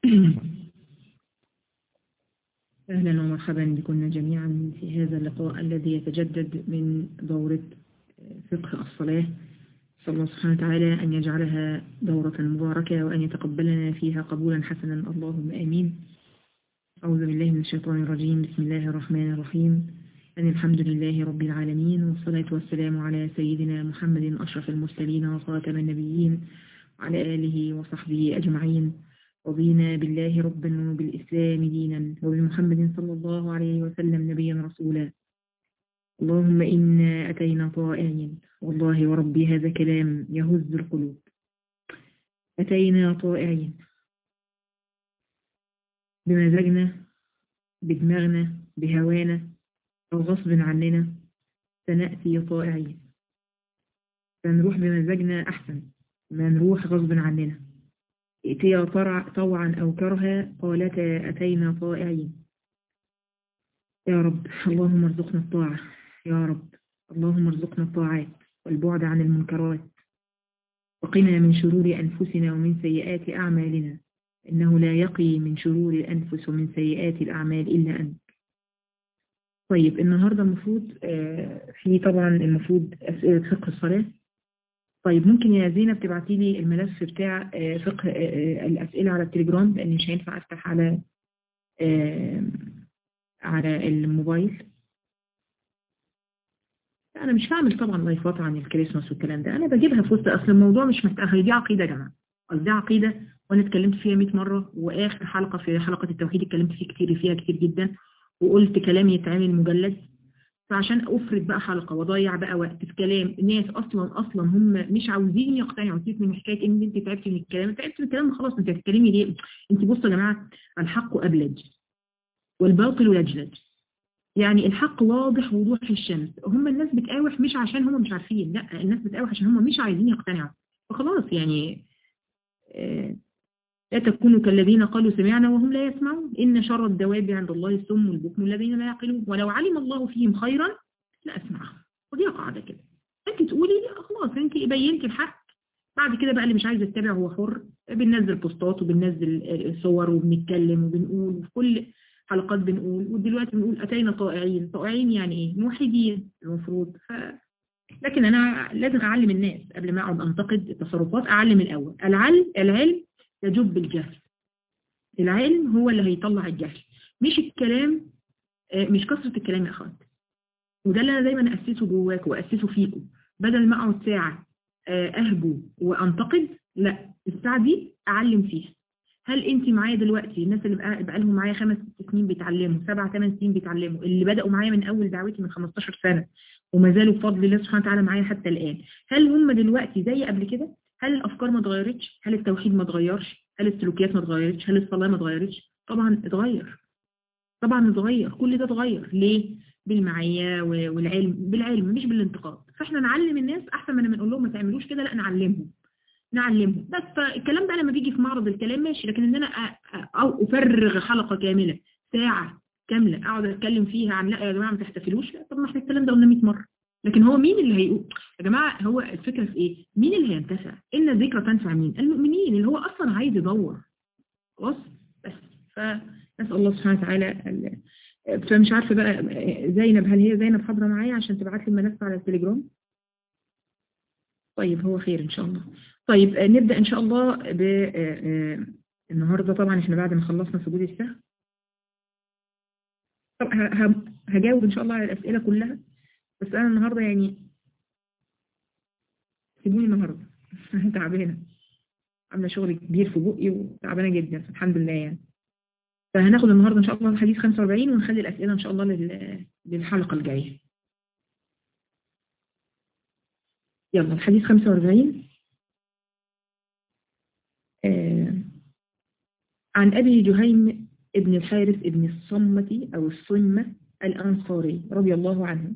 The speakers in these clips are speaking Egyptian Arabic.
أهلا ومرحبا بكم جميعا في هذا اللقاء الذي يتجدد من دورة فقه الصلاة صلى الله سبحانه وتعالى أن يجعلها دورة مباركة وأن يتقبلنا فيها قبولا حسنا اللهم آمين أعوذ بالله من الشيطان الرجيم بسم الله الرحمن الرحيم أن الحمد لله رب العالمين والصلاة والسلام على سيدنا محمد أشرف المرسلين وخاتم النبيين وعلى آله وصحبه أجمعين رضينا بالله ربا وبالإسلام دينا وبمحمد صلى الله عليه وسلم نبيا رسولا اللهم إنا أتينا طائعين والله وربي هذا كلام يهز القلوب أتينا طائعين بمزاجنا بدماغنا بهوانا أو غصب عننا سنأتي طائعين فنروح بمزاجنا أحسن ما نروح غصب عننا ائتيا طوعا أو كرها قالتا أتينا طائعين يا رب اللهم ارزقنا الطاعة يا رب اللهم ارزقنا الطاعات والبعد عن المنكرات وقنا من شرور أنفسنا ومن سيئات أعمالنا إنه لا يقي من شرور الأنفس ومن سيئات الأعمال إلا أنت طيب النهاردة المفروض في طبعا المفروض أسئلة فقه الصلاة طيب ممكن يا زينب تبعتي لي الملف بتاع فقه الأسئلة على التليجرام لأن مش هينفع أفتح على على الموبايل أنا مش هعمل طبعا لايفات عن الكريسماس والكلام ده أنا بجيبها في وسط أصل الموضوع مش محتاج دي عقيدة يا جماعة دي عقيدة وأنا اتكلمت فيها 100 مرة وآخر حلقة في حلقة التوحيد اتكلمت فيه كتير فيها كتير جدا وقلت كلام يتعمل مجلد فعشان أفرد بقى حلقة وأضيع بقى وقت في كلام الناس أصلا أصلا هم مش عاوزين يقتنعوا سيبك من حكاية إن أنت تعبتي من الكلام تعبتي من الكلام خلاص أنت هتتكلمي ليه أنت بصوا يا جماعة الحق أبلج والباطل يجلج يعني الحق واضح وضوح الشمس هم الناس بتقاوح مش عشان هم مش عارفين لا الناس بتقاوح عشان هم مش عايزين يقتنعوا فخلاص يعني آه لا تكونوا كالذين قالوا سمعنا وهم لا يسمعون إن شر الدواب عند الله السم والبكم الذين لا يعقلون ولو علم الله فيهم خيرا لأسمعهم ودي قاعدة كده أنت تقولي لا خلاص أنت بينتي الحق بعد كده بقى اللي مش عايز يتبع هو حر بننزل بوستات وبننزل صور وبنتكلم وبنقول وفي كل حلقات بنقول ودلوقتي بنقول أتينا طائعين طائعين يعني إيه موحدين المفروض ف... لكن أنا لازم أعلم الناس قبل ما أقعد أنتقد التصرفات أعلم الأول العلم العلم يجب الجهل العلم هو اللي هيطلع الجهل مش الكلام مش كثرة الكلام يا أخوات وده اللي أنا دايما أسسه جواك وأسسه فيكم بدل ما أقعد ساعة أهجو وأنتقد لا الساعة دي أعلم فيها هل انت معايا دلوقتي الناس اللي بقى لهم معايا خمس ست سنين بيتعلموا سبع ثمان سنين بيتعلموا اللي بدأوا معايا من أول دعوتي من 15 سنة وما زالوا بفضل الله سبحانه وتعالى معايا حتى الآن هل هم دلوقتي زي قبل كده هل الأفكار ما اتغيرتش هل التوحيد ما اتغيرش هل السلوكيات ما اتغيرتش هل الصلاة ما اتغيرتش طبعا اتغير طبعا اتغير كل ده اتغير ليه بالمعية والعلم بالعلم مش بالانتقاد فاحنا نعلم الناس احسن من ما نقول لهم ما تعملوش كده لا نعلمهم نعلمهم بس الكلام ده لما بيجي في معرض الكلام ماشي لكن ان انا او افرغ حلقة كاملة ساعة كاملة اقعد اتكلم فيها عن لا يا جماعة ما تحتفلوش لا طب ما احنا الكلام ده قلنا 100 مرة لكن هو مين اللي هيقول يا جماعة هو الفكرة في ايه مين اللي هينتفع ان الذكرى تنفع مين المؤمنين اللي هو اصلا عايز يدور خلاص بس فنسأل الله سبحانه وتعالى فمش عارفة بقى زينب هل هي زينب حاضرة معايا عشان تبعت لي الملف على التليجرام طيب هو خير ان شاء الله طيب نبدأ ان شاء الله ب النهاردة طبعا احنا بعد ما خلصنا سجود السهو طب هجاوب ان شاء الله على الاسئلة كلها بس انا النهاردة يعني سيبوني النهاردة انا تعبانة عاملة شغل كبير في بقي وتعبانة جدا الحمد لله يعني فهناخد النهاردة ان شاء الله الحديث 45 ونخلي الاسئلة ان شاء الله للحلقة الجاية يلا الحديث 45 آه عن أبي جهيم ابن الحارث ابن الصمة أو الصمة الأنصاري رضي الله عنه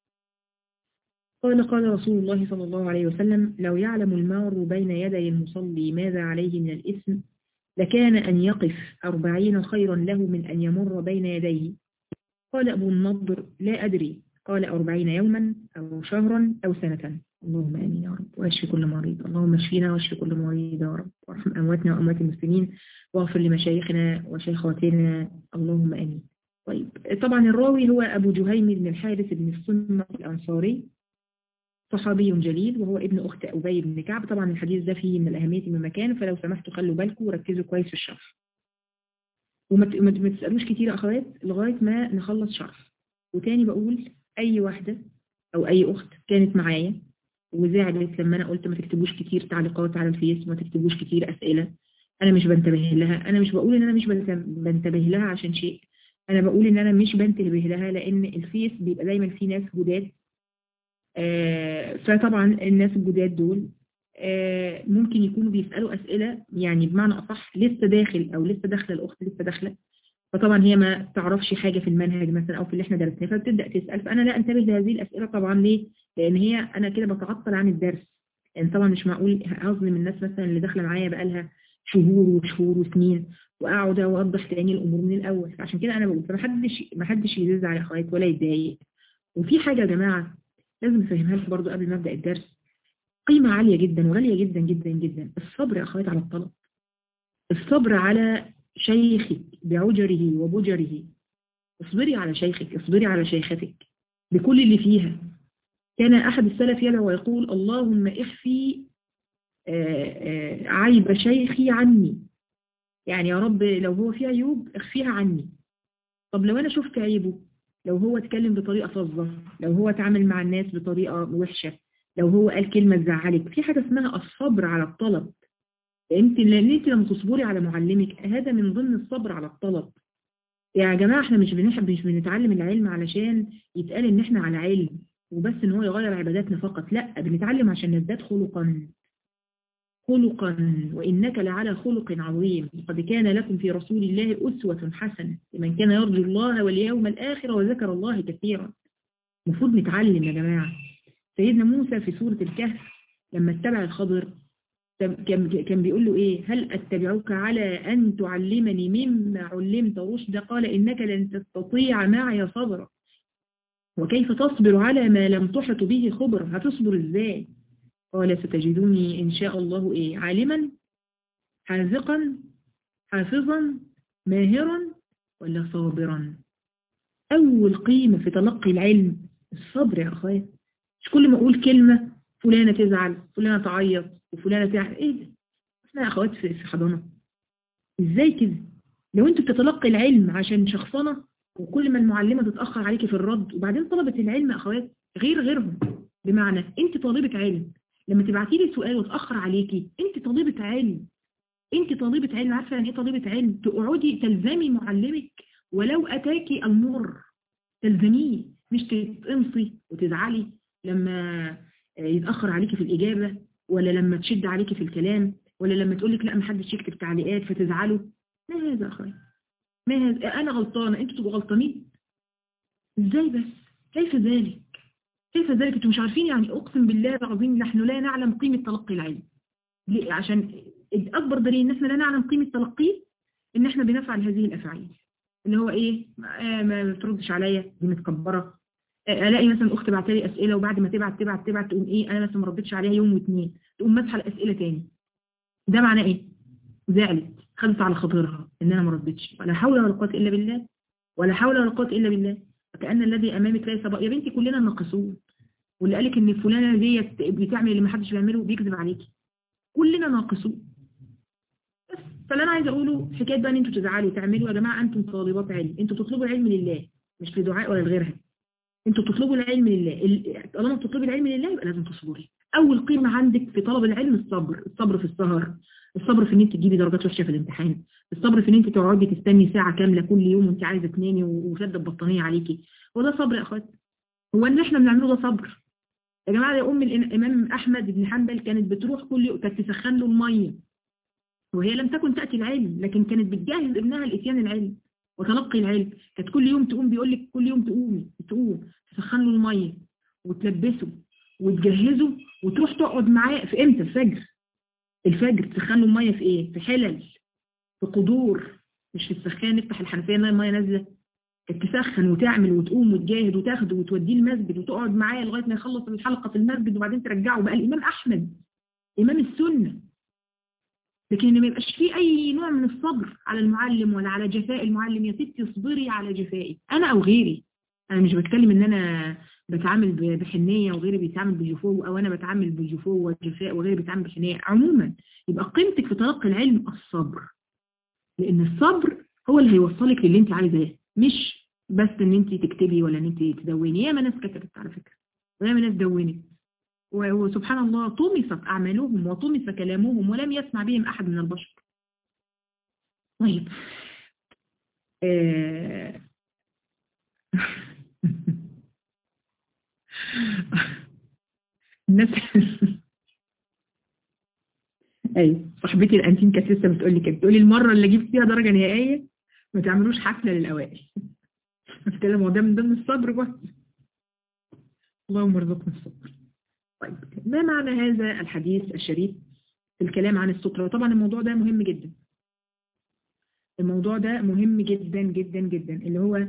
قال قال رسول الله صلى الله عليه وسلم لو يعلم المار بين يدي المصلي ماذا عليه من الإثم لكان أن يقف أربعين خيرا له من أن يمر بين يديه قال أبو النضر لا أدري قال أربعين يوما أو شهرا أو سنة اللهم امين يا رب واشفي كل مريض اللهم اشفينا واشفي كل مريض يا رب وارحم امواتنا واموات المسلمين واغفر لمشايخنا وشيخاتنا اللهم امين طيب طبعا الراوي هو ابو جهيم بن الحارث بن السنة الانصاري صحابي جليل وهو ابن اخت ابي بن كعب طبعا الحديث ده فيه من الاهميه من مكان فلو سمحتوا خلوا بالكم وركزوا كويس في الشرح وما تسالوش كتير يا اخوات لغايه ما نخلص شرح وتاني بقول اي واحده او اي اخت كانت معايا وزعلت لما انا قلت ما تكتبوش كتير تعليقات على الفيس ما تكتبوش كتير اسئله انا مش بنتبه لها انا مش بقول ان انا مش بنتبه لها عشان شيء انا بقول ان انا مش بنتبه لها لان الفيس بيبقى دايما فيه ناس جداد آه فطبعا الناس الجداد دول آه ممكن يكونوا بيسألوا أسئلة يعني بمعنى أصح لسه داخل أو لسه داخلة الأخت لسه داخلة فطبعا هي ما تعرفش حاجة في المنهج مثلا أو في اللي احنا درسناه فبتبدأ تسأل فأنا لا أنتبه لهذه الأسئلة طبعا ليه؟ لأن هي أنا كده بتعطل عن الدرس يعني طبعا مش معقول هظلم الناس مثلا اللي داخلة معايا بقالها شهور وشهور وسنين واقعد اوضح تاني الامور من الاول فعشان كده انا بقول فمحدش محدش يزعل يا اخوات ولا يتضايق وفي حاجه يا جماعه لازم افهمها لكم برضو قبل ما ابدا الدرس قيمه عاليه جدا وغاليه جدا جدا جدا الصبر يا اخوات على الطلب الصبر على شيخك بعجره وبجره اصبري على شيخك اصبري على شيختك بكل اللي فيها كان احد السلف يدعو ويقول اللهم اخفي عيب شيخي عني يعني يا رب لو هو فيه عيوب اخفيها عني طب لو انا شفت عيبه لو هو اتكلم بطريقة فظة لو هو اتعامل مع الناس بطريقة وحشة لو هو قال كلمة تزعلك في حاجة اسمها الصبر على الطلب انت لان انت لما تصبري على معلمك هذا من ضمن الصبر على الطلب يا جماعة احنا مش بنحب مش بنتعلم العلم علشان يتقال ان احنا على علم وبس ان هو يغير عباداتنا فقط لا بنتعلم عشان نزداد خلقا خلقا وإنك لعلى خلق عظيم قد كان لكم في رسول الله أسوة حسنة لمن كان يرجو الله واليوم الآخر وذكر الله كثيرا المفروض نتعلم يا جماعة سيدنا موسى في سورة الكهف لما اتبع الخضر كان بيقول له ايه هل اتبعك على ان تعلمني مما علمت رشد قال انك لن تستطيع معي صبرا وكيف تصبر على ما لم تحط به خبر هتصبر ازاي قال ستجدوني إن شاء الله إيه عالما حاذقا حافظا ماهرا ولا صابرا أول قيمة في تلقي العلم الصبر يا أخوات مش كل ما أقول كلمة فلانة تزعل فلانة تعيط وفلانة تعمل إيه ده احنا يا أخوات في حضانة إزاي كده لو أنت بتتلقي العلم عشان شخصنة وكل ما المعلمة تتأخر عليكي في الرد وبعدين طلبة العلم يا أخوات غير غيرهم بمعنى أنت طالبة علم لما تبعتي لي سؤال وتأخر عليكي انت طالبة علم انت طالبة علم عارفة يعني ايه طالبة علم تقعدي تلزمي معلمك ولو اتاكي المر تلزميه مش تتقنصي وتزعلي لما يتأخر عليكي في الإجابة ولا لما تشد عليكي في الكلام ولا لما تقولك لا محدش يكتب تعليقات فتزعلوا ما هذا أخوي ما هذا أنا غلطانة انتوا تبقوا غلطانين ازاي بس كيف ذلك كيف ذلك انتم مش عارفين يعني اقسم بالله العظيم نحن لا نعلم قيمة تلقي العلم ليه؟ عشان اكبر دليل ان احنا لا نعلم قيمة تلقيه ان احنا بنفعل هذه الافعال اللي هو ايه آه ما بتردش عليا دي متكبرة آه الاقي مثلا اخت بعت لي اسئله وبعد ما تبعت تبعت تبعت تقوم ايه انا مثلا ما ردتش عليها يوم واثنين تقوم مسحه الاسئله تاني ده معناه ايه زعلت خدت على خاطرها ان انا ما ردتش ولا حول ولا قوه الا بالله ولا حول ولا قوه الا بالله فكأن الذي أمامك ليس بقى يا بنتي كلنا ناقصون واللي قالك ان فلانة ديت بتعمل اللي ما حدش بيعمله بيكذب عليكي كلنا ناقصون بس فاللي انا عايزه اقوله حكايه بقى ان انتوا تزعلوا تعملوا يا جماعه انتم طالبات علم انتوا تطلبوا العلم لله مش لدعاء ولا لغيرها انتوا تطلبوا العلم لله طالما بتطلبي العلم لله يبقى لازم تصبري اول قيمه عندك في طلب العلم الصبر الصبر في السهر الصبر في ان انت تجيبي درجات وحشه في الامتحان الصبر في ان انت تقعدي تستني ساعه كامله كل يوم وانت عايزه تنامي وشد البطانيه عليكي هو ده صبر يا اخوات هو اللي احنا بنعمله ده صبر يا جماعه يا ام الامام احمد بن حنبل كانت بتروح كل يوم كانت تسخن له الميه وهي لم تكن تاتي العلم لكن كانت بتجهز ابنها لاتيان العلم وتلقي العلم كانت كل يوم تقوم بيقول لك كل يوم تقومي تقوم تسخن له الميه وتلبسه وتجهزه وتروح تقعد معاه في امتى الفجر الفجر تسخن له الميه في ايه في حلل في قدور مش في السخان نفتح الحنفيه الميه نازله تسخن وتعمل وتقوم وتجاهد وتاخده وتوديه المسجد وتقعد معاه لغايه ما يخلص الحلقه في المسجد وبعدين ترجعه بقى الامام احمد امام السنه لكن ما يبقاش فيه اي نوع من الصبر على المعلم ولا على جفاء المعلم يا ستي اصبري على جفائي انا او غيري انا مش بتكلم ان انا بتعامل بحنيه وغيري بيتعامل بجفوه او انا بتعامل بجفوه وجفاء وغيري بيتعامل بحنيه عموما يبقى قيمتك في تلقي العلم الصبر لان الصبر هو اللي هيوصلك للي انت عايزاه مش بس ان انت تكتبي ولا ان انت تدوني ياما ناس كتبت على فكره وياما ناس دونت وسبحان الله طمست اعمالهم وطمس كلامهم ولم يسمع بهم احد من البشر طيب آه الناس ايوه صاحبتي الانتين كانت لسه بتقول لي كده بتقول لي المره اللي اجيب فيها درجه نهائيه ما تعملوش حفله للاوائل كده ما هو ده من ضمن الصبر بقى اللهم ارزقنا الصبر طيب ما معنى هذا الحديث الشريف في الكلام عن السترة طبعا الموضوع ده مهم جدا الموضوع ده مهم جدا جدا جدا اللي هو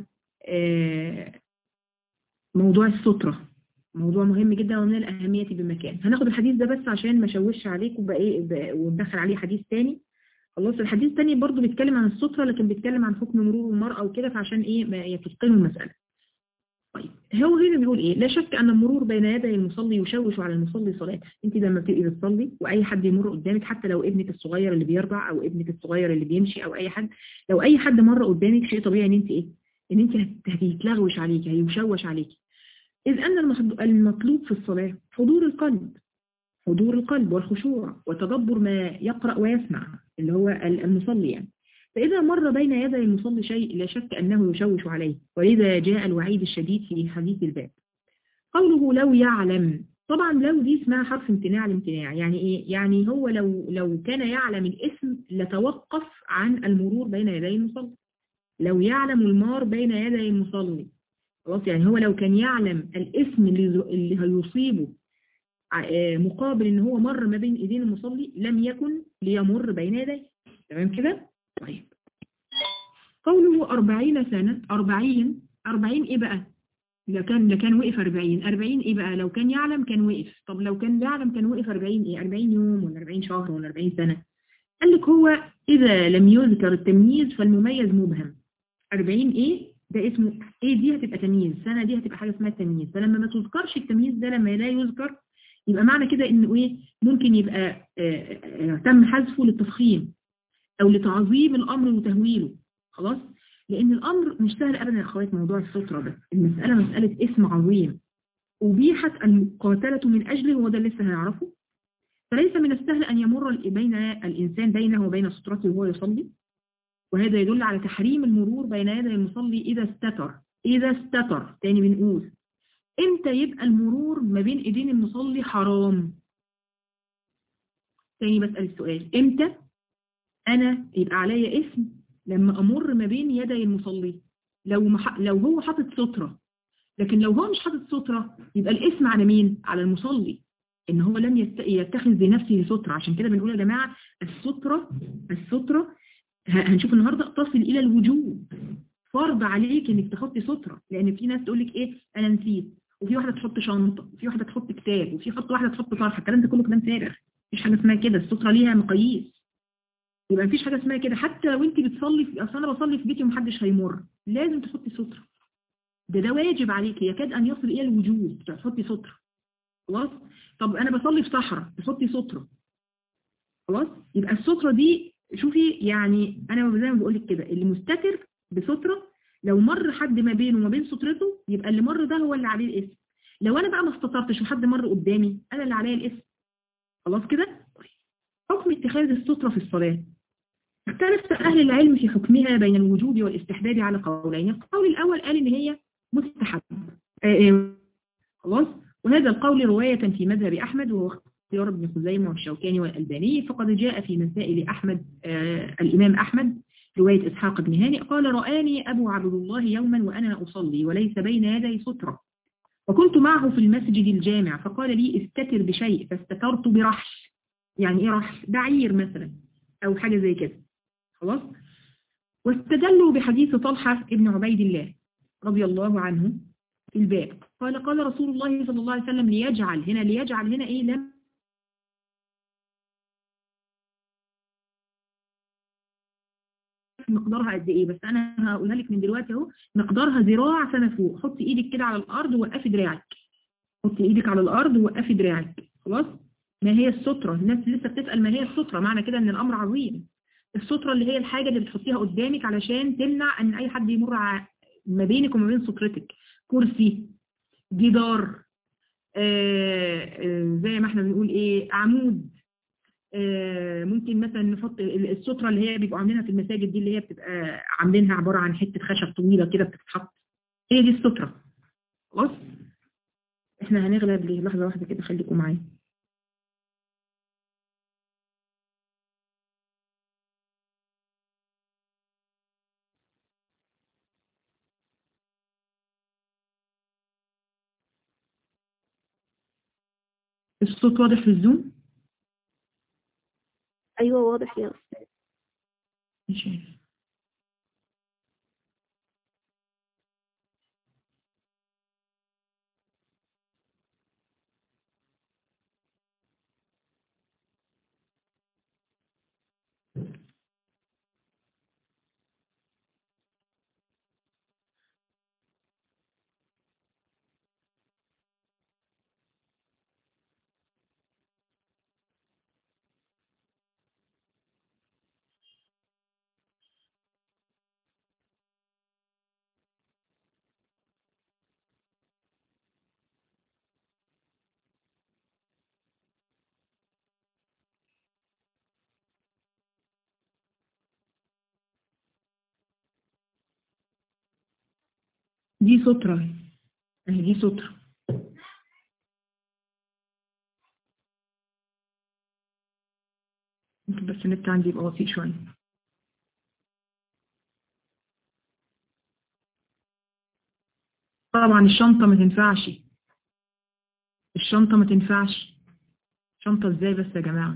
آه موضوع السترة موضوع مهم جدا ومن الأهمية بمكان هناخد الحديث ده بس عشان ما اشوش عليكم بقى وندخل عليه حديث تاني خلاص الحديث الثاني برضو بيتكلم عن السترة لكن بيتكلم عن حكم مرور المرأة وكده فعشان ايه ما يتقنوا المسألة طيب هو هنا بيقول ايه لا شك ان المرور بين يدي المصلي يشوش على المصلي صلاته انت لما بتبقي بتصلي واي حد يمر قدامك حتى لو ابنك الصغير اللي بيرضع او ابنك الصغير اللي بيمشي او اي حد لو اي حد مر قدامك شيء طبيعي ان انت ايه ان انت هتتلغوش عليك هيشوش عليك اذ ان المطلوب في الصلاة حضور القلب حضور القلب والخشوع وتدبر ما يقرأ ويسمع اللي هو المصلي يعني فإذا مر بين يدي المصلي شيء لا شك أنه يشوش عليه ولذا جاء الوعيد الشديد في حديث الباب قوله لو يعلم طبعا لو دي اسمها حرف امتناع الامتناع يعني ايه يعني هو لو لو كان يعلم الاسم لتوقف عن المرور بين يدي المصلي لو يعلم المار بين يدي المصلي خلاص يعني هو لو كان يعلم الاسم اللي اللي هيصيبه مقابل ان هو مر ما بين ايدين المصلي لم يكن ليمر بين يديه تمام كده طيب قوله أربعين سنة أربعين أربعين إيه بقى لو كان لو كان وقف أربعين أربعين إيه بقى لو كان يعلم كان وقف طب لو كان يعلم كان وقف أربعين إيه أربعين يوم ولا أربعين شهر ولا أربعين سنة قال لك هو إذا لم يذكر التمييز فالمميز مبهم أربعين إيه ده اسمه إيه دي هتبقى تمييز سنة دي هتبقى حاجة اسمها تمييز فلما ما تذكرش التمييز ده لما لا يذكر يبقى معنى كده إنه إيه ممكن يبقى آآ آآ تم حذفه للتفخيم او لتعظيم الامر وتهويله خلاص لان الامر مش سهل ابدا يا اخوات موضوع السترة ده المسألة مسألة اسم عظيم أبيحت المقاتلة من أجله وده لسه هنعرفه فليس من السهل أن يمر بين الإنسان بينه وبين سترته وهو يصلي وهذا يدل على تحريم المرور بين يدي المصلي إذا استتر إذا استتر تاني بنقول إمتى يبقى المرور ما بين إيدين المصلي حرام تاني بسأل السؤال إمتى أنا يبقى عليا اسم لما أمر ما بين يدي المصلي لو مح... لو هو حاطط سترة لكن لو هو مش حاطط سترة يبقى الاسم على مين؟ على المصلي إن هو لم يست... يتخذ لنفسه سترة عشان كده بنقول يا جماعة السترة السترة هنشوف النهاردة تصل إلى الوجوب فرض عليك إنك تحطي سترة لأن في ناس تقول لك إيه أنا نسيت وفي واحدة تحط شنطة وفي واحدة تحط كتاب وفي واحدة تحط طرحة الكلام ده كله كلام فارغ مفيش حاجة اسمها كده السترة ليها مقاييس يبقى مفيش حاجة اسمها كده حتى لو انت بتصلي في اصل انا بصلي في بيتي ومحدش هيمر لازم تحطي سترة ده ده واجب عليك يكاد ان يصل الى الوجوب تحطي سترة خلاص طب انا بصلي في صحراء تحطي سترة خلاص يبقى السترة دي شوفي يعني انا زي ما بقول لك كده اللي مستتر بسترة لو مر حد ما بينه وما بين سترته يبقى اللي مر ده هو اللي عليه الاسم لو انا بقى ما استطرتش وحد مر قدامي انا اللي عليا الاسم خلاص كده حكم اتخاذ السترة في الصلاة اختلف أهل العلم في حكمها بين الوجوب والاستحباب على قولين القول الأول قال إن هي مستحب خلاص وهذا القول رواية في مذهب أحمد وهو اختيار ابن خزيمة والشوكاني والألباني فقد جاء في مسائل أحمد آه الإمام أحمد رواية إسحاق بن هانئ قال رآني أبو عبد الله يوما وأنا أصلي وليس بين يدي سترة وكنت معه في المسجد الجامع فقال لي استتر بشيء فاستترت برحش يعني إيه رحش بعير مثلا أو حاجة زي كده خلاص واستدلوا بحديث طلحة ابن عبيد الله رضي الله عنه في الباب قال قال رسول الله صلى الله عليه وسلم ليجعل هنا ليجعل هنا ايه لم مقدارها قد ايه بس انا هقولها لك من دلوقتي اهو مقدارها ذراع فما فوق حطي ايدك كده على الارض ووقفي دراعك حطي ايدك على الارض ووقفي دراعك خلاص ما هي السترة الناس لسه بتسأل ما هي السترة معنى كده ان الامر عظيم السترة اللي هي الحاجة اللي بتحطيها قدامك علشان تمنع ان اي حد يمر ما بينك وما بين سترتك كرسي جدار آه آه زي ما احنا بنقول ايه عمود آه ممكن مثلا نحط السترة اللي هي بيبقوا عاملينها في المساجد دي اللي هي بتبقى عاملينها عبارة عن حتة خشب طويلة كده بتتحط هي دي السترة خلاص احنا هنغلب ليه لحظة واحدة كده خليكم معايا الصوت واضح في الزوم أيوة واضح يا أستاذ مش عارف دي سترة اهي دي سترة ممكن بس النت عندي يبقى بطيء شوية طبعا الشنطة ما تنفعش الشنطة ما تنفعش شنطة ازاي بس يا جماعة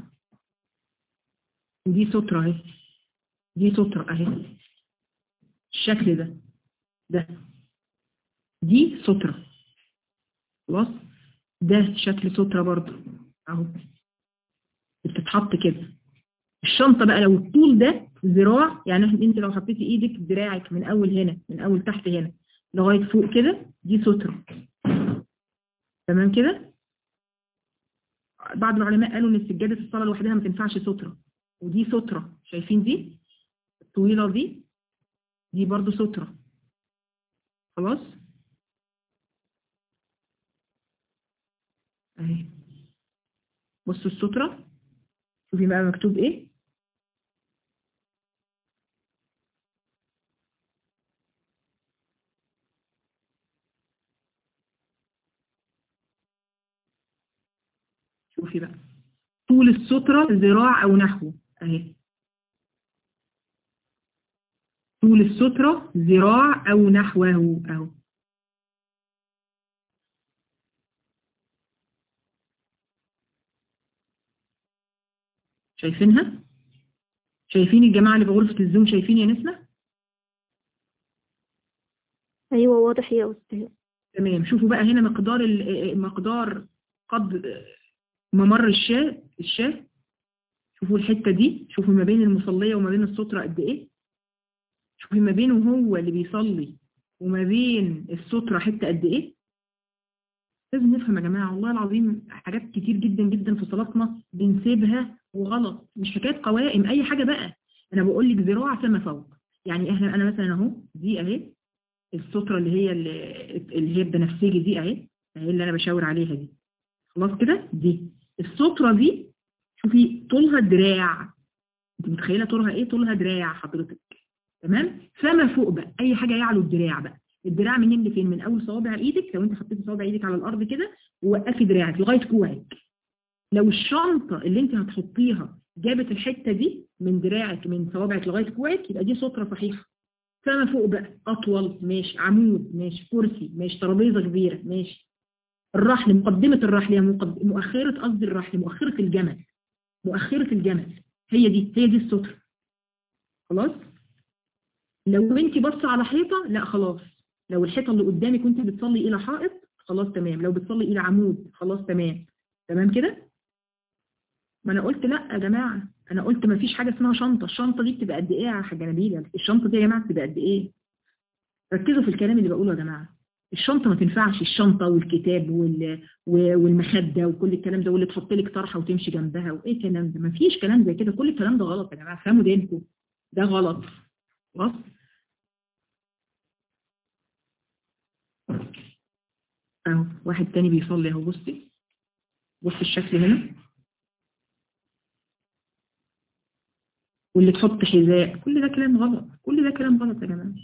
دي سترة اهي دي سترة اهي الشكل ده ده دي سترة خلاص ده شكل سترة برضو اهو بتتحط كده الشنطة بقى لو الطول ده ذراع يعني انت لو حطيتي ايدك دراعك من اول هنا من اول تحت هنا لغاية فوق كده دي سترة تمام كده بعض العلماء قالوا ان سجادة الصلاة لوحدها ما تنفعش سترة ودي سترة شايفين دي الطويلة دي دي برضو سترة خلاص اهي بصوا السترة شوفي بقى مكتوب ايه شوفي بقى طول السترة ذراع او نحوه اهي طول السترة ذراع او نحوه اهو شايفينها شايفين الجماعة اللي بغرفة الزوم شايفين يا نسمة أيوة واضح يا أستاذ تمام شوفوا بقى هنا مقدار مقدار قد ممر الشاة الشاة شوفوا الحتة دي شوفوا ما بين المصلية وما بين السترة قد ايه شوفوا ما بينه هو اللي بيصلي وما بين السترة حتة قد ايه لازم نفهم يا جماعة والله العظيم حاجات كتير جدا جدا في صلاتنا بنسيبها وغلط مش حكاية قوائم اي حاجة بقى انا بقول لك ذراع فما فوق يعني احنا انا مثلا اهو دي اهي السترة اللي هي اللي هي البنفسجي دي اهي اهي اللي انا بشاور عليها دي خلاص كده دي السترة دي شوفي طولها دراع انت متخيلة طولها ايه طولها دراع حضرتك تمام فما فوق بقى اي حاجة يعلو الدراع بقى الدراع منين لفين من اول صوابع ايدك لو انت حطيتي صوابع ايدك على الارض كده ووقفي دراعك لغايه كوعك لو الشنطه اللي انت هتحطيها جابت الحته دي من دراعك من صوابعك لغايه كوعك يبقى دي ستره صحيحه فما فوق بقى اطول ماشي عمود ماشي كرسي ماشي ترابيزه كبيره ماشي الرحل مقدمه الرحل هي مقد... مؤخره قصدي الرحل مؤخره الجمل مؤخره الجمل هي دي هي دي الستره خلاص لو انت بص على حيطه لا خلاص لو الحيطه اللي قدامك وانت بتصلي الى حائط خلاص تمام لو بتصلي الى عمود خلاص تمام تمام كده ما انا قلت لا يا جماعه انا قلت ما فيش حاجه اسمها شنطه الشنطه دي بتبقى قد ايه يا حاجه نبيله الشنطه دي يا جماعه بتبقى قد ايه ركزوا في الكلام اللي بقوله يا جماعه الشنطه ما تنفعش الشنطه والكتاب وال... والمخده وكل الكلام ده واللي تحط لك طرحه وتمشي جنبها وايه الكلام ده ما فيش كلام زي كده كل الكلام ده غلط يا جماعه فهموا دينكم ده غلط خلاص اهو واحد تاني بيصلي اهو بصي بص الشكل هنا واللي تحط حذاء كل ده كلام غلط كل ده كلام غلط يا جماعه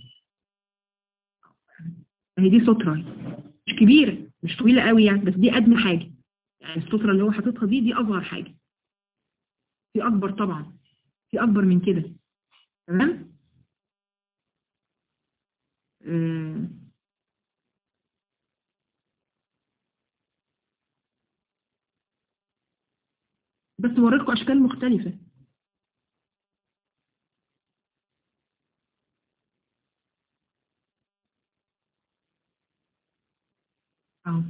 هي دي سترة مش كبيرة مش طويلة قوي يعني بس دي أدنى حاجة يعني السترة اللي هو حاططها دي دي أصغر حاجة في أكبر طبعا في أكبر من كده تمام آه. بس وريتكم أشكال مختلفة اهو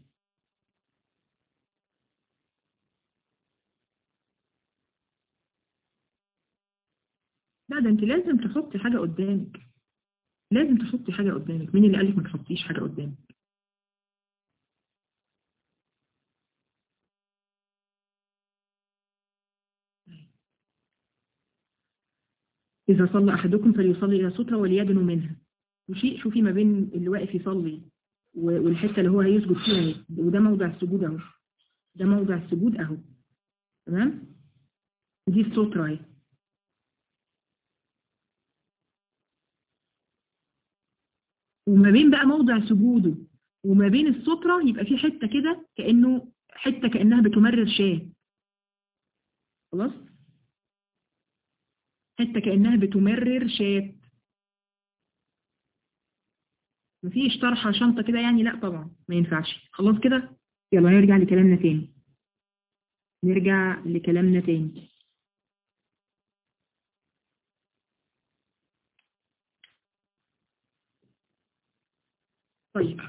لا ده انت لازم تحطي حاجة قدامك لازم تحطي حاجة قدامك مين اللي قالك ما تحطيش حاجة قدامك إذا صلى أحدكم فليصلي إلى سترة وليدنوا منها وشيء شوفي ما بين اللي واقف يصلي والحته اللي هو هيسجد فيها اهي وده موضع السجود اهو ده موضع السجود اهو تمام دي السترة اهي وما بين بقى موضع سجوده وما بين السترة يبقى في حتة كده كأنه حتة كأنها بتمرر شاه خلاص حتة كأنها بتمرر شاه مفيش طرحة شنطة كده يعني لا طبعا ما ينفعش خلاص كده يلا نرجع لكلامنا تاني نرجع لكلامنا تاني طيب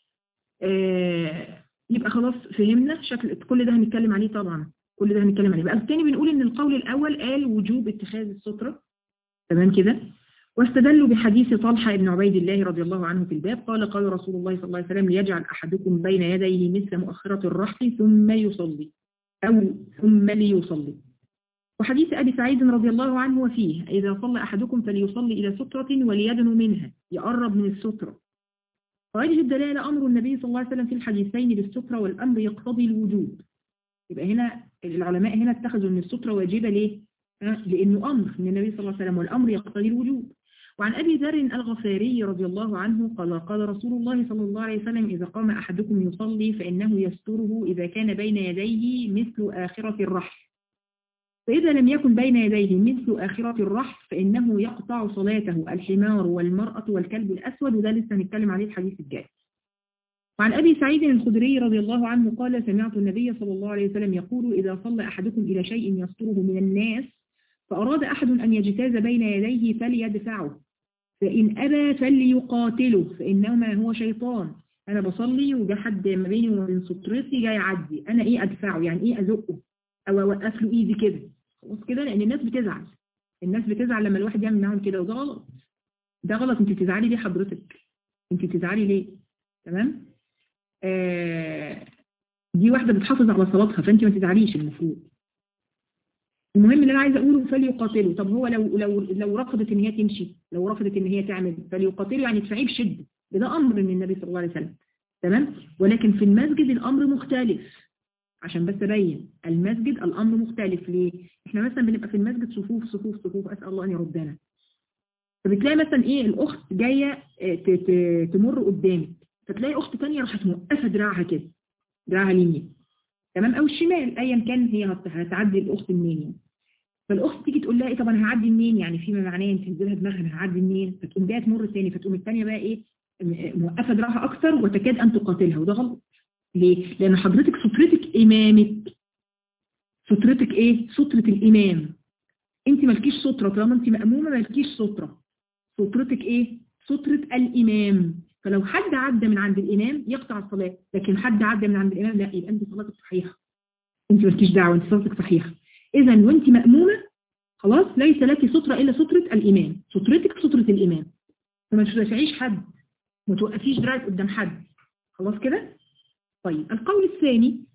آه يبقى خلاص فهمنا شكل كل ده هنتكلم عليه طبعا كل ده هنتكلم عليه بقى التاني بنقول ان القول الاول قال وجوب اتخاذ السترة تمام كده واستدلوا بحديث طلحة بن عبيد الله رضي الله عنه في الباب قال قال رسول الله صلى الله عليه وسلم ليجعل أحدكم بين يديه مثل مؤخرة الرحل ثم يصلي أو ثم ليصلي وحديث أبي سعيد رضي الله عنه وفيه إذا صلى أحدكم فليصلي إلى سترة وليدن منها يقرب من السترة ووجه الدلالة أمر النبي صلى الله عليه وسلم في الحديثين بالسترة والأمر يقتضي الوجوب يبقى هنا العلماء هنا اتخذوا أن السترة واجبة ليه؟ لأنه أمر من النبي صلى الله عليه وسلم والأمر يقتضي الوجوب وعن أبي ذر الغفاري رضي الله عنه قال قال رسول الله صلى الله عليه وسلم إذا قام أحدكم يصلي فإنه يستره إذا كان بين يديه مثل آخرة الرحل فإذا لم يكن بين يديه مثل آخرة الرحل فإنه يقطع صلاته الحمار والمرأة والكلب الأسود وده لسه نتكلم عليه الحديث الجاي وعن أبي سعيد الخدري رضي الله عنه قال سمعت النبي صلى الله عليه وسلم يقول إذا صلى أحدكم إلى شيء يستره من الناس فأراد أحد أن يجتاز بين يديه فليدفعه فإن أبى فليقاتله فإنما هو شيطان أنا بصلي وجا حد ما بيني وما بين سترتي جاي يعدي أنا إيه أدفعه يعني إيه أزقه أو أوقف له إيدي كده خلاص كده لأن الناس بتزعل الناس بتزعل لما الواحد يعمل معاهم كده وده غلط ده غلط أنت بتزعلي ليه حضرتك أنت بتزعلي ليه تمام آه دي واحدة بتحافظ على صلاتها فأنت ما تزعليش المفروض المهم اللي انا عايزه اقوله فليقاتلوا طب هو لو لو لو رفضت ان هي تمشي لو رفضت ان هي تعمل فليقاتلوا يعني تدفعيه بشده ده امر من النبي صلى الله عليه وسلم تمام ولكن في المسجد الامر مختلف عشان بس ابين المسجد الامر مختلف ليه احنا مثلا بنبقى في المسجد صفوف صفوف صفوف اسال الله ان يردنا فبتلاقي مثلا ايه الاخت جايه تمر قدامك فتلاقي اخت ثانيه راحت موقفه دراعها كده دراعها اليمين تمام او الشمال ايا كان هي هتعدي الاخت منين يعني فالاخت تيجي تقول لها ايه طب انا هعدي منين يعني فيما معناه انت تنزلها دماغها انا هعدي منين فتقوم جايه تمر تاني فتقوم الثانيه بقى ايه موقفه دراعها اكتر وتكاد ان تقاتلها وده غلط ليه لان حضرتك سترتك امامك سترتك ايه سترة الامام انت مالكيش سترة طالما انت مأمومة مالكيش سترة سترتك ايه سترة الامام فلو حد عدى من عند الإمام يقطع الصلاة لكن حد عدى من عند الإمام لا يبقى أنت صلاتك صحيحة أنت مالكيش دعوة أنت صلاتك صحيحة إذا وأنت مأمومة خلاص ليس لك سترة إلا سترة الإمام سترتك سترة الإمام فما تدافعيش حد ما توقفيش دراعك قدام حد خلاص كده طيب القول الثاني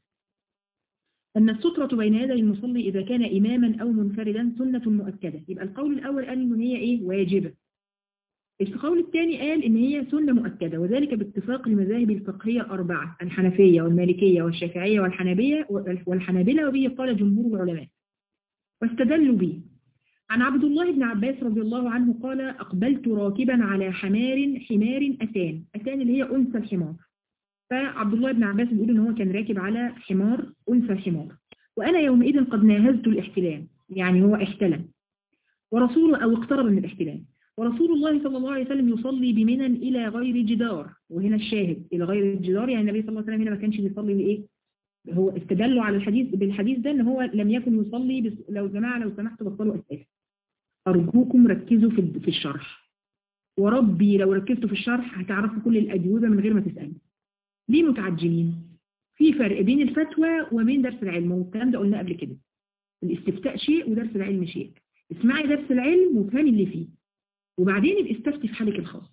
أن السترة بين يدي المصلي إذا كان إماما أو منفردا سنة مؤكدة يبقى القول الأول قال إن هي إيه واجبة القول الثاني قال إن هي سنة مؤكدة وذلك باتفاق المذاهب الفقهية الأربعة الحنفية والمالكية والشافعية والحنبية والحنابلة وبه قال جمهور العلماء واستدلوا به عن عبد الله بن عباس رضي الله عنه قال أقبلت راكبا على حمار حمار أتان أتان اللي هي أنثى الحمار فعبد الله بن عباس بيقول إن هو كان راكب على حمار أنثى الحمار وأنا يومئذ قد ناهزت الاحتلام يعني هو احتلم ورسول أو اقترب من الاحتلام ورسول الله صلى الله عليه وسلم يصلي بمنى إلى غير جدار وهنا الشاهد إلى غير الجدار يعني النبي صلى الله عليه وسلم هنا ما كانش بيصلي بإيه هو استدلوا على الحديث بالحديث ده ان هو لم يكن يصلي بس لو جماعة لو سمحتوا بطلوا أسئلة أرجوكم ركزوا في في الشرح وربي لو ركزتوا في الشرح هتعرفوا كل الأجوبة من غير ما تسألوا ليه متعجلين في فرق بين الفتوى وبين درس العلم والكلام ده قلناه قبل كده الاستفتاء شيء ودرس العلم شيء اسمعي درس العلم وفهمي اللي فيه وبعدين استفتي في حالك الخاص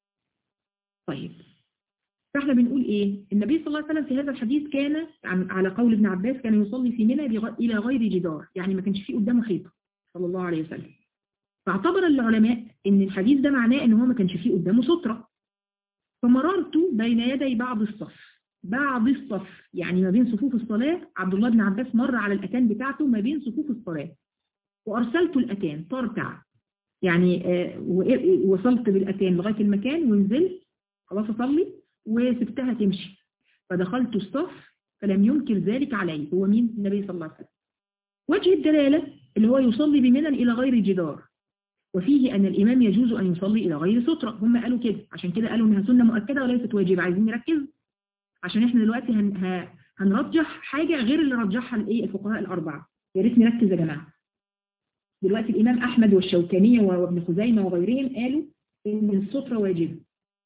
طيب فاحنا بنقول ايه النبي صلى الله عليه وسلم في هذا الحديث كان على قول ابن عباس كان يصلي في منى الى غير جدار يعني ما كانش فيه قدامه حيطه صلى الله عليه وسلم فاعتبر العلماء ان الحديث ده معناه ان هو ما كانش فيه قدامه سترة فمررت بين يدي بعض الصف بعض الصف يعني ما بين صفوف الصلاة عبد الله بن عباس مر على الأتان بتاعته ما بين صفوف الصلاة وأرسلت الأتان ترتع يعني آه وصلت بالأتان لغاية المكان ونزلت خلاص أصلي وسبتها تمشي فدخلت الصف فلم ينكر ذلك علي هو مين النبي صلى الله عليه وسلم وجه الدلالة اللي هو يصلي بمنى إلى غير جدار وفيه أن الإمام يجوز أن يصلي إلى غير سترة هم قالوا كده عشان كده قالوا إنها سنة مؤكدة وليست واجبة عايزين نركز عشان إحنا دلوقتي هن... هنرجح حاجة غير اللي رجحها الإيه الفقهاء الأربعة يا ريت نركز يا جماعة دلوقتي الإمام أحمد والشوكانية وابن خزيمة وغيرهم قالوا إن السترة واجبة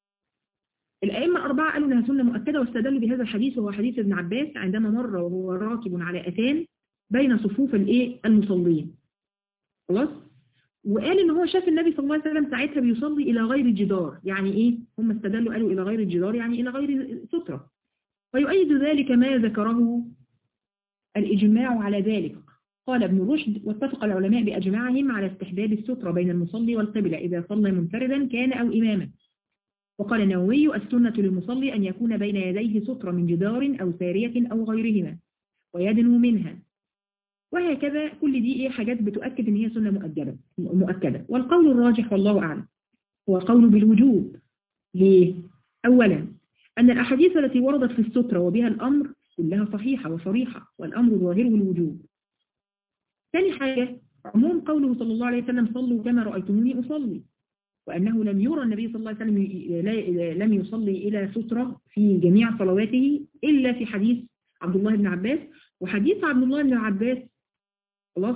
الأئمة الأربعة قالوا إنها سنة مؤكدة واستدلوا بهذا الحديث وهو حديث ابن عباس عندما مر وهو راكب على أتان بين صفوف الإيه المصلين خلاص وقال ان هو شاف النبي صلى الله عليه وسلم ساعتها بيصلي الى غير الجدار يعني ايه هم استدلوا قالوا الى غير الجدار يعني الى غير سترة ويؤيد ذلك ما ذكره الاجماع على ذلك قال ابن رشد واتفق العلماء باجماعهم على استحباب السترة بين المصلي والقبلة اذا صلى منفردا كان او اماما وقال النووي السنة للمصلي ان يكون بين يديه سترة من جدار او سارية او غيرهما ويدنو منها وهكذا كل دي ايه حاجات بتؤكد ان هي سنة مؤكدة مؤكدة والقول الراجح والله اعلم هو قول بالوجوب ليه اولا ان الاحاديث التي وردت في السترة وبها الامر كلها صحيحة وصريحة والامر ظاهره الوجوب ثاني حاجة عموم قوله صلى الله عليه وسلم صلوا كما رأيتموني أصلي وأنه لم يرى النبي صلى الله عليه وسلم لم يصلي إلى سترة في جميع صلواته إلا في حديث عبد الله بن عباس وحديث عبد الله بن عباس خلاص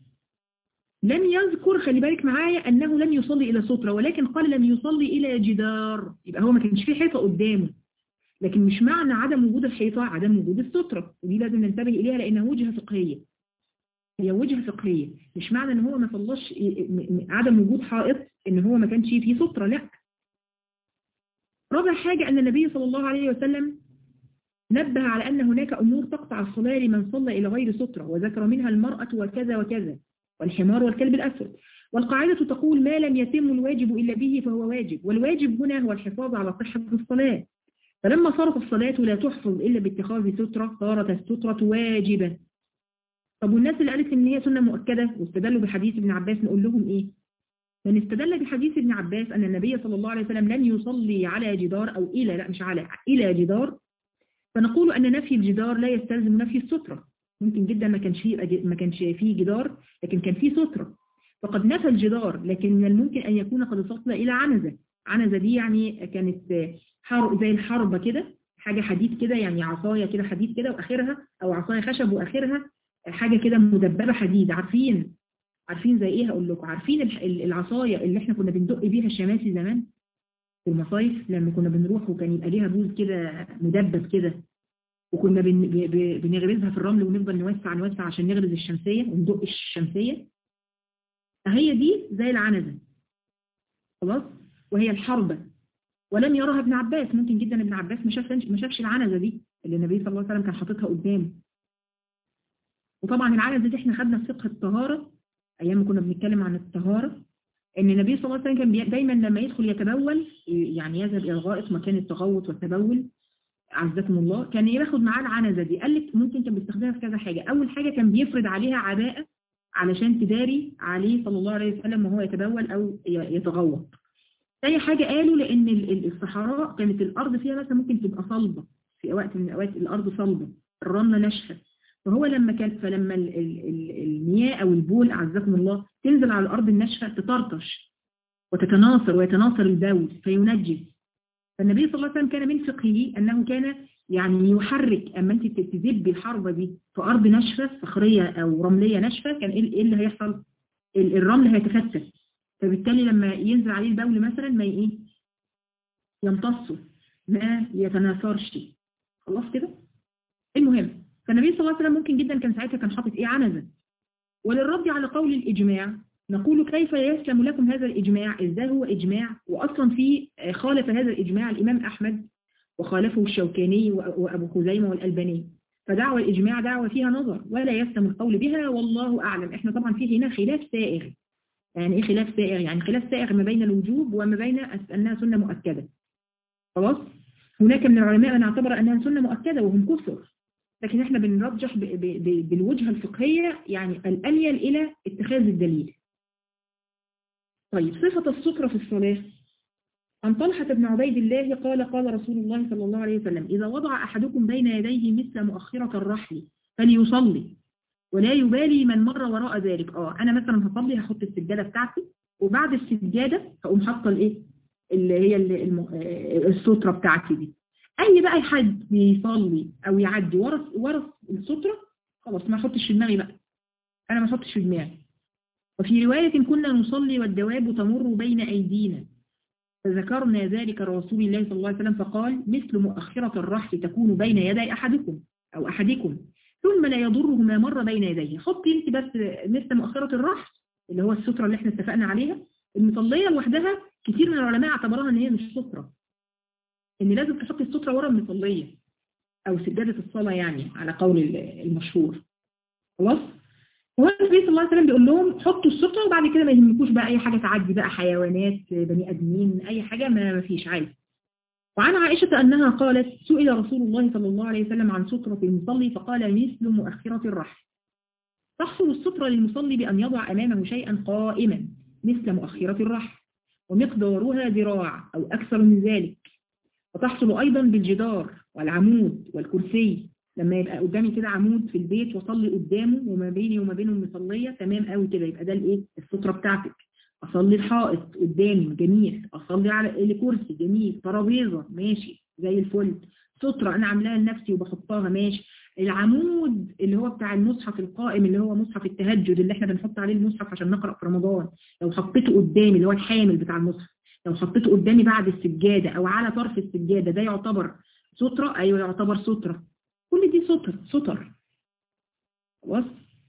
لم يذكر خلي بالك معايا أنه لم يصلي إلى سترة ولكن قال لم يصلي إلى جدار يبقى هو ما كانش فيه حيطة قدامه لكن مش معنى عدم وجود الحيطة عدم وجود السترة ودي لازم ننتبه إليها لأنها وجهة فقهية هي وجهة فقهية مش معنى ان هو ما صلاش عدم وجود حائط ان هو ما كانش فيه سترة لا رابع حاجة ان النبي صلى الله عليه وسلم نبه على ان هناك امور تقطع الصلاة لمن صلى الى غير سترة وذكر منها المرأة وكذا وكذا والحمار والكلب الاسود والقاعدة تقول ما لم يتم الواجب الا به فهو واجب والواجب هنا هو الحفاظ على صحة الصلاة فلما صارت الصلاة لا تحفظ الا باتخاذ سترة صارت السترة واجبة طب والناس اللي قالت ان هي سنة مؤكدة واستدلوا بحديث ابن عباس نقول لهم ايه من استدل بحديث ابن عباس ان النبي صلى الله عليه وسلم لم يصلي على جدار او الى لا مش على الى جدار فنقول ان نفي الجدار لا يستلزم نفي السترة ممكن جدا ما كانش فيه ما كانش فيه جدار لكن كان فيه سترة فقد نفى الجدار لكن من الممكن ان يكون قد وصل الى عنزة عنزة دي يعني كانت حر زي الحربة كده حاجة حديد كده يعني عصاية كده حديد كده واخرها او عصاية خشب واخرها حاجة كده مدببة حديد عارفين عارفين زي ايه هقول لكم عارفين العصاية اللي احنا كنا بندق بيها الشماسي زمان في المصايف لما كنا بنروح وكان يبقى ليها بوز كده مدبب كده وكنا بن... ب... ب... بنغرزها في الرمل ونفضل نوسع نوسع عشان نغرز الشمسية وندق الشمسية فهي دي زي العنزة خلاص وهي الحربة ولم يراها ابن عباس ممكن جدا ابن عباس ما شافش ما شافش العنزة دي اللي النبي صلى الله عليه وسلم كان حاططها قدامه وطبعا العنزة دي احنا خدنا في فقه الطهارة ايام ما كنا بنتكلم عن الطهارة ان النبي صلى الله عليه وسلم كان بي... دايما لما يدخل يتبول يعني يذهب الى الغائط مكان التغوط والتبول عزكم الله كان ياخد معاه العنزة دي قال لك ممكن كان بيستخدمها في كذا حاجة اول حاجة كان بيفرد عليها عباءة علشان تداري عليه صلى الله عليه وسلم وهو يتبول او يتغوط تاني حاجة قالوا لان الصحراء كانت الارض فيها مثلا ممكن تبقى صلبة في وقت من الاوقات الارض صلبة الرملة ناشفة فهو لما كان فلما ال ال ال المياه او البول اعزكم الله تنزل على الارض الناشفة تطرطش وتتناثر ويتناثر البول فينجس فالنبي صلى الله عليه وسلم كان من فقهه انه كان يعني يحرك اما انت تذبي الحربة دي في ارض ناشفة صخرية او رملية ناشفة كان ايه اللي هيحصل الرمل هيتفتت فبالتالي لما ينزل عليه البول مثلا ما ايه يمتصه ما يتناثرش خلاص كده المهم فالنبي صلى الله عليه وسلم ممكن جدا كان ساعتها كان حاطط ايه عنزة وللرد على قول الاجماع نقول كيف يسلم لكم هذا الاجماع ازاي هو اجماع واصلا في خالف هذا الاجماع الامام احمد وخالفه الشوكاني وابو خزيمة والالباني فدعوى الاجماع دعوة فيها نظر ولا يسلم القول بها والله اعلم احنا طبعا في هنا خلاف سائغ يعني ايه خلاف سائغ يعني خلاف سائغ ما بين الوجوب وما بين انها سنة مؤكدة خلاص هناك من العلماء من اعتبر انها سنة مؤكدة وهم كثر لكن احنا بنرجح ب ب ب بالوجهة الفقهية يعني الأميل إلى اتخاذ الدليل طيب صفة السترة في الصلاة عن طلحة بن عبيد الله قال قال رسول الله صلى الله عليه وسلم إذا وضع أحدكم بين يديه مثل مؤخرة الرحل فليصلي ولا يبالي من مر وراء ذلك اه انا مثلا هصلي هحط السجادة بتاعتي وبعد السجادة هقوم حاطه الايه اللي هي السترة بتاعتي دي اي بقى حد بيصلي او يعدي ورا ورا السترة خلاص ما احطش في دماغي بقى انا ما احطش في دماغي وفي رواية كنا نصلي والدواب تمر بين ايدينا فذكرنا ذلك رسول الله صلى الله عليه وسلم فقال مثل مؤخرة الرحل تكون بين يدي احدكم او احدكم ثم لا يضره ما مر بين يديه حطي انت بس مثل مؤخرة الرحل اللي هو السترة اللي احنا اتفقنا عليها المصلية لوحدها كتير من العلماء اعتبروها ان هي مش سترة ان لازم تحطي السترة ورا المصلية او سجادة الصلاة يعني على قول المشهور خلاص هو النبي صلى الله عليه وسلم بيقول لهم حطوا السترة وبعد كده ما يهمكوش بقى اي حاجة تعدي بقى حيوانات بني ادمين اي حاجة ما فيش عادي وعن عائشة أنها قالت سئل رسول الله صلى الله عليه وسلم عن سترة المصلي فقال مثل مؤخرة الرحل تحصل السترة للمصلي بأن يضع أمامه شيئا قائما مثل مؤخرة الرحل ومقدارها ذراع أو أكثر من ذلك وتحصل أيضا بالجدار والعمود والكرسي لما يبقى قدامي كده عمود في البيت وصلي قدامه وما بيني وما بينه مصلية تمام قوي كده يبقى ده الايه السترة بتاعتك اصلي الحائط قدامي جميل اصلي على الكرسي جميل ترابيزه ماشي زي الفل سترة انا عاملاها لنفسي وبحطها ماشي العمود اللي هو بتاع المصحف القائم اللي هو مصحف التهجد اللي احنا بنحط عليه المصحف عشان نقرأ في رمضان لو حطيته قدامي اللي هو الحامل بتاع المصحف لو حطيته قدامي بعد السجادة او على طرف السجادة ده يعتبر سترة ايوه يعتبر سترة كل دي ستر ستر خلاص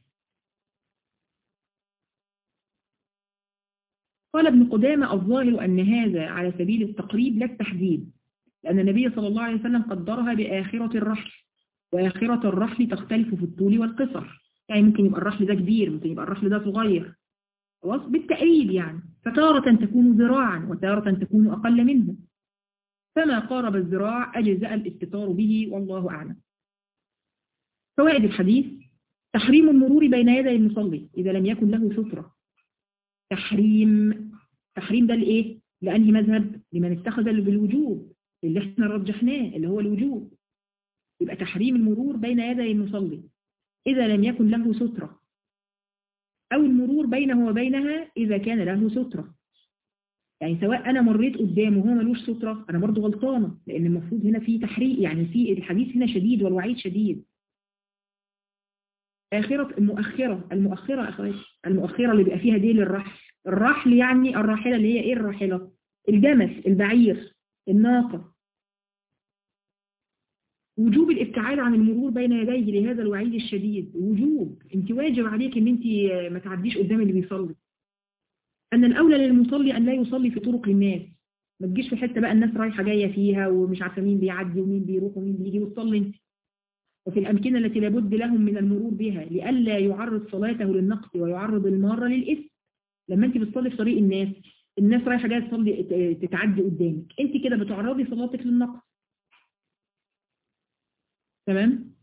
قال ابن قدامة الظاهر أن هذا على سبيل التقريب لا التحديد لأن النبي صلى الله عليه وسلم قدرها بآخرة الرحل وآخرة الرحل تختلف في الطول والقصر يعني ممكن يبقى الرحل ده كبير ممكن يبقى الرحل ده صغير خلاص بالتقريب يعني فتارة تكون ذراعا وتارة تكون أقل منه فما قارب الذراع أجزاء الاستطار به والله أعلم فوائد الحديث تحريم المرور بين يدي المصلي إذا لم يكن له سترة تحريم تحريم ده لإيه؟ لأنهي مذهب؟ لمن اتخذ بالوجوب اللي احنا رجحناه اللي هو الوجوب يبقى تحريم المرور بين يدي المصلي إذا لم يكن له سترة أو المرور بينه وبينها إذا كان له سترة يعني سواء أنا مريت قدامه وهو ملوش سترة أنا برضو غلطانة لأن المفروض هنا في تحريق يعني في الحديث هنا شديد والوعيد شديد آخرة المؤخرة المؤخرة أخواتي المؤخرة اللي بيبقى فيها ديل الرحل الرحل يعني الراحلة اللي هي إيه الراحلة الجمل البعير الناقة وجوب الابتعاد عن المرور بين يديه لهذا الوعيد الشديد وجوب انت واجب عليك ان انت ما تعديش قدام اللي بيصلي ان الاولى للمصلي ان لا يصلي في طرق الناس ما تجيش في حته بقى الناس رايحه جايه فيها ومش عارفه مين بيعدي ومين بيروح ومين بيجي وتصلي انت وفي الامكنه التي لابد لهم من المرور بها لئلا يعرض صلاته للنقص ويعرض الماره للاثم لما انت بتصلي في طريق الناس الناس رايحه جايه تصلي تتعدي قدامك انت كده بتعرضي صلاتك للنقص تمام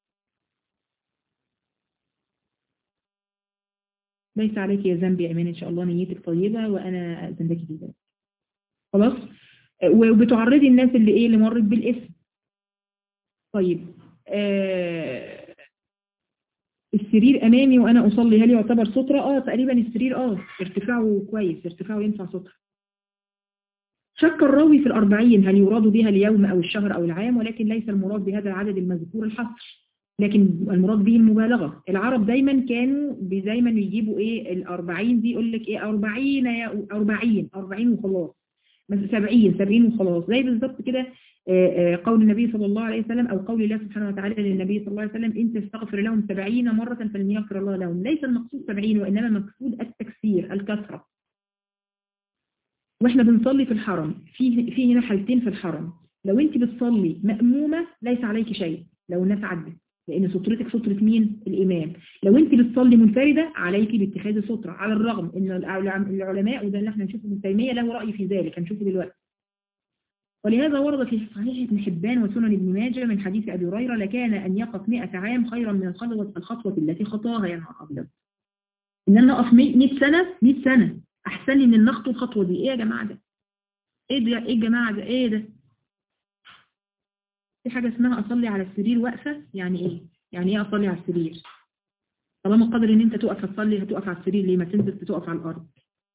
ليس عليك يا ذنب يا ايمان ان شاء الله نيتك طيبه وانا ذنبك جدا خلاص وبتعرضي الناس اللي ايه اللي مرت بالاسم طيب آه السرير امامي وانا اصلي هل يعتبر سترة اه تقريبا السرير اه ارتفاعه كويس ارتفاعه ينفع سترة شك الراوي في الأربعين هل يراد بها اليوم أو الشهر أو العام ولكن ليس المراد بهذا العدد المذكور الحصر لكن المراد به المبالغة العرب دايما كانوا دايما يجيبوا ايه الأربعين دي يقول لك ايه أربعين يا أربعين أربعين وخلاص مثلا سبعين سبعين وخلاص زي بالظبط كده قول النبي صلى الله عليه وسلم أو قول الله سبحانه وتعالى للنبي صلى الله عليه وسلم إن تستغفر لهم سبعين مرة فلن يغفر الله لهم ليس المقصود سبعين وإنما المقصود التكسير الكثرة واحنا بنصلي في الحرم في في هنا حالتين في الحرم لو انت بتصلي مأمومة ليس عليك شيء لو الناس عدت لان سترتك سترة مين الامام لو انت بتصلي منفردة عليك باتخاذ سترة على الرغم ان العلماء وده اللي احنا نشوفه ابن تيمية له رأي في ذلك هنشوفه دلوقتي ولهذا ورد في صحيح ابن حبان وسنن ابن ماجه من حديث ابي هريره لكان ان يقف 100 عام خيرا من الخطوه الخطوه التي خطاها يا نهار ابيض ان انا اقف 100 سنه 100 سنه احسن لي من ان اخطو الخطوه دي ايه يا جماعه ده ايه ده ايه يا جماعه ده ايه ده في حاجه اسمها اصلي على السرير واقفه يعني ايه يعني ايه اصلي على السرير طالما قادر ان انت تقف تصلي هتقف على السرير ليه ما تنزل تقف على الارض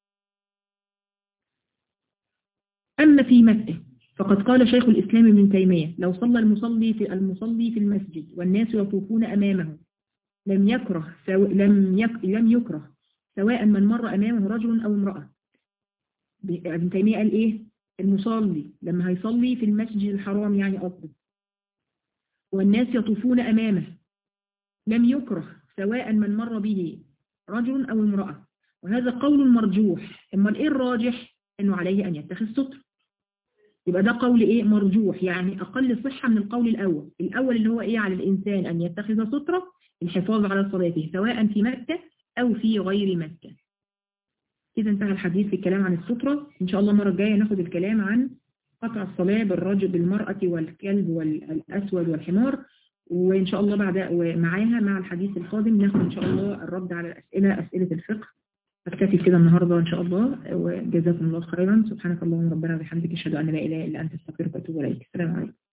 اما في مكه فقد قال شيخ الاسلام ابن تيميه لو صلى المصلي في المصلي في المسجد والناس يطوفون امامه لم يكره سو... لم يك... لم يكره سواء من مر أمامه رجل أو امرأة ابن تيمية قال إيه المصلي لما هيصلي في المسجد الحرام يعني قصده والناس يطوفون أمامه لم يكره سواء من مر به رجل أو امرأة وهذا قول مرجوح اما ايه الراجح انه عليه ان يتخذ ستر يبقى ده قول ايه مرجوح يعني اقل صحة من القول الاول الاول اللي هو ايه على الانسان ان يتخذ سترة الحفاظ على صلاته سواء في مكة أو في غير مكة إذا انتهى الحديث في الكلام عن السترة إن شاء الله المرة الجاية ناخد الكلام عن قطع الصلاة بالرجل بالمرأة والكلب والأسود والحمار وإن شاء الله بعد ومعاها مع الحديث القادم ناخد إن شاء الله الرد على الأسئلة أسئلة الفقه أكتفي كده النهاردة إن شاء الله وجزاكم الله خيرا سبحانك اللهم ربنا وبحمدك أشهد أن لا إله إلا أنت أستغفرك وأتوب إليك السلام عليكم